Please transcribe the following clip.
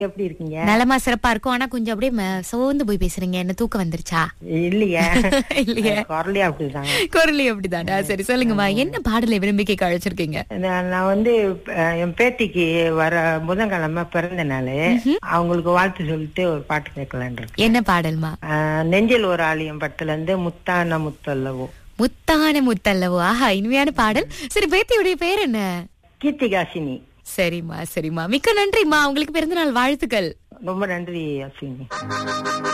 எப்படி இருக்கீங்க நலமா சிறப்பா இருக்கும் ஆனா கொஞ்சம் அப்படியே ம- சோர்ந்து போய் பேசுறீங்க என்ன தூக்கம் வந்துருச்சா இல்லையே இல்லையே குரலே அப்படிதாங்க குரலி அப்படிதானா சரி சொல்லுங்கம்மா என்ன பாடலை விரும்பி கேட்க அழைச்சிருக்கீங்க நான் நான் வந்து அஹ், என் பேத்திக்கு வர புதன்கிழமை பிறந்த நாள் அவங்களுக்கு வாழ்த்து சொல்லிட்டு ஒரு பாட்டு கேட்கலான் இருக்கேன் என்ன பாடல்மா அஹ், நெஞ்சில் ஒரு ஆலயம் படத்துல இருந்து முத்தான முத்தல்லவோ முத்தான முத்தல்லவோ ஆஹா இனிமையான பாடல் சரி பேத்தியுடைய பேர் என்ன கீர்த்திகாசினி சரிம்மா சரிம்மா மிக்க நன்றிம்மா உங்களுக்கு பிறந்த நாள் வாழ்த்துக்கள் ரொம்ப நன்றி அஸ்வினி